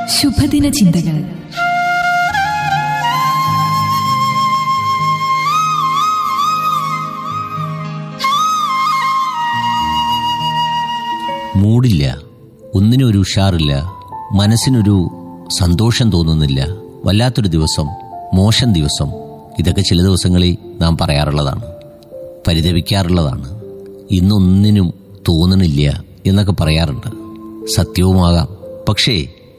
ശുഭദിന ചിന്തകൾ മൂടില്ല ഒന്നിനും ഒരു ഉഷാറില്ല മനസ്സിനൊരു സന്തോഷം തോന്നുന്നില്ല വല്ലാത്തൊരു ദിവസം മോശം ദിവസം ഇതൊക്കെ ചില ദിവസങ്ങളിൽ നാം പറയാറുള്ളതാണ് പരിതപിക്കാറുള്ളതാണ് ഇന്നൊന്നിനും തോന്നണില്ല എന്നൊക്കെ പറയാറുണ്ട് സത്യവുമാകാം പക്ഷേ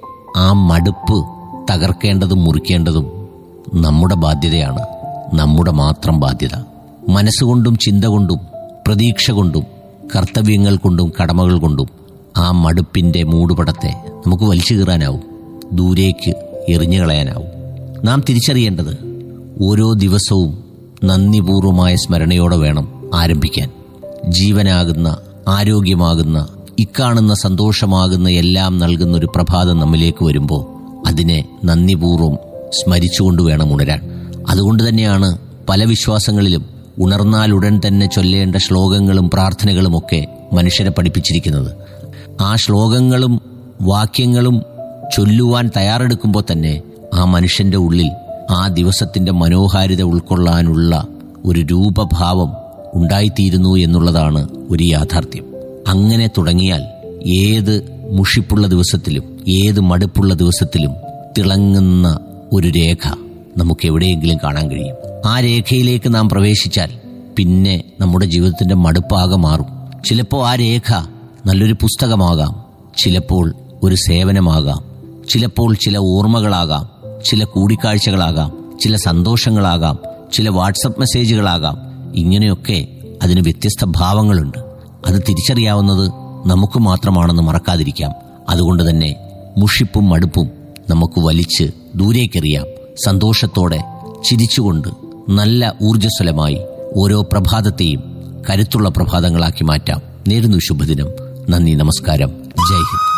ആ മടുപ്പ് തകർക്കേണ്ടതും മുറിക്കേണ്ടതും നമ്മുടെ ബാധ്യതയാണ് നമ്മുടെ മാത്രം ബാധ്യത മനസ്സുകൊണ്ടും ചിന്ത കൊണ്ടും പ്രതീക്ഷ കൊണ്ടും കർത്തവ്യങ്ങൾ കൊണ്ടും കടമകൾ കൊണ്ടും ആ മടുപ്പിന്റെ മൂടുപടത്തെ നമുക്ക് വലിച്ചു കീറാനാവും ദൂരേക്ക് എറിഞ്ഞു കളയാനാവും നാം തിരിച്ചറിയേണ്ടത് ഓരോ ദിവസവും നന്ദിപൂർവമായ സ്മരണയോടെ വേണം ആരംഭിക്കാൻ ജീവനാകുന്ന ആരോഗ്യമാകുന്ന ഇക്കാണുന്ന സന്തോഷമാകുന്ന എല്ലാം നൽകുന്ന ഒരു പ്രഭാതം നമ്മിലേക്ക് വരുമ്പോൾ അതിനെ നന്ദിപൂർവ്വം സ്മരിച്ചുകൊണ്ട് വേണം ഉണരാൻ അതുകൊണ്ട് തന്നെയാണ് പല വിശ്വാസങ്ങളിലും ഉണർന്നാൽ ഉടൻ തന്നെ ചൊല്ലേണ്ട ശ്ലോകങ്ങളും പ്രാർത്ഥനകളുമൊക്കെ മനുഷ്യരെ പഠിപ്പിച്ചിരിക്കുന്നത് ആ ശ്ലോകങ്ങളും വാക്യങ്ങളും ചൊല്ലുവാൻ തയ്യാറെടുക്കുമ്പോൾ തന്നെ ആ മനുഷ്യന്റെ ഉള്ളിൽ ആ ദിവസത്തിന്റെ മനോഹാരിത ഉൾക്കൊള്ളാനുള്ള ഒരു രൂപഭാവം ഉണ്ടായിത്തീരുന്നു എന്നുള്ളതാണ് ഒരു യാഥാർത്ഥ്യം അങ്ങനെ തുടങ്ങിയാൽ ഏത് മുഷിപ്പുള്ള ദിവസത്തിലും ഏത് മടുപ്പുള്ള ദിവസത്തിലും തിളങ്ങുന്ന ഒരു രേഖ നമുക്ക് എവിടെയെങ്കിലും കാണാൻ കഴിയും ആ രേഖയിലേക്ക് നാം പ്രവേശിച്ചാൽ പിന്നെ നമ്മുടെ ജീവിതത്തിന്റെ മടുപ്പാകെ മാറും ചിലപ്പോൾ ആ രേഖ നല്ലൊരു പുസ്തകമാകാം ചിലപ്പോൾ ഒരു സേവനമാകാം ചിലപ്പോൾ ചില ഓർമ്മകളാകാം ചില കൂടിക്കാഴ്ചകളാകാം ചില സന്തോഷങ്ങളാകാം ചില വാട്സപ്പ് മെസ്സേജുകളാകാം ഇങ്ങനെയൊക്കെ അതിന് വ്യത്യസ്ത ഭാവങ്ങളുണ്ട് അത് തിരിച്ചറിയാവുന്നത് നമുക്ക് മാത്രമാണെന്ന് മറക്കാതിരിക്കാം അതുകൊണ്ട് തന്നെ മുഷിപ്പും മടുപ്പും നമുക്ക് വലിച്ച് ദൂരേക്കെറിയാം സന്തോഷത്തോടെ ചിരിച്ചുകൊണ്ട് നല്ല ഊർജ്ജസ്വലമായി ഓരോ പ്രഭാതത്തെയും കരുത്തുള്ള പ്രഭാതങ്ങളാക്കി മാറ്റാം നേരുന്നു ശുഭദിനം നന്ദി നമസ്കാരം ജയ് ഹിന്ദ്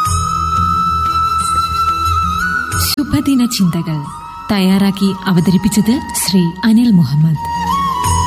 ശുഭദിന ചിന്തകൾ തയ്യാറാക്കി അവതരിപ്പിച്ചത് ശ്രീ അനിൽ മുഹമ്മദ്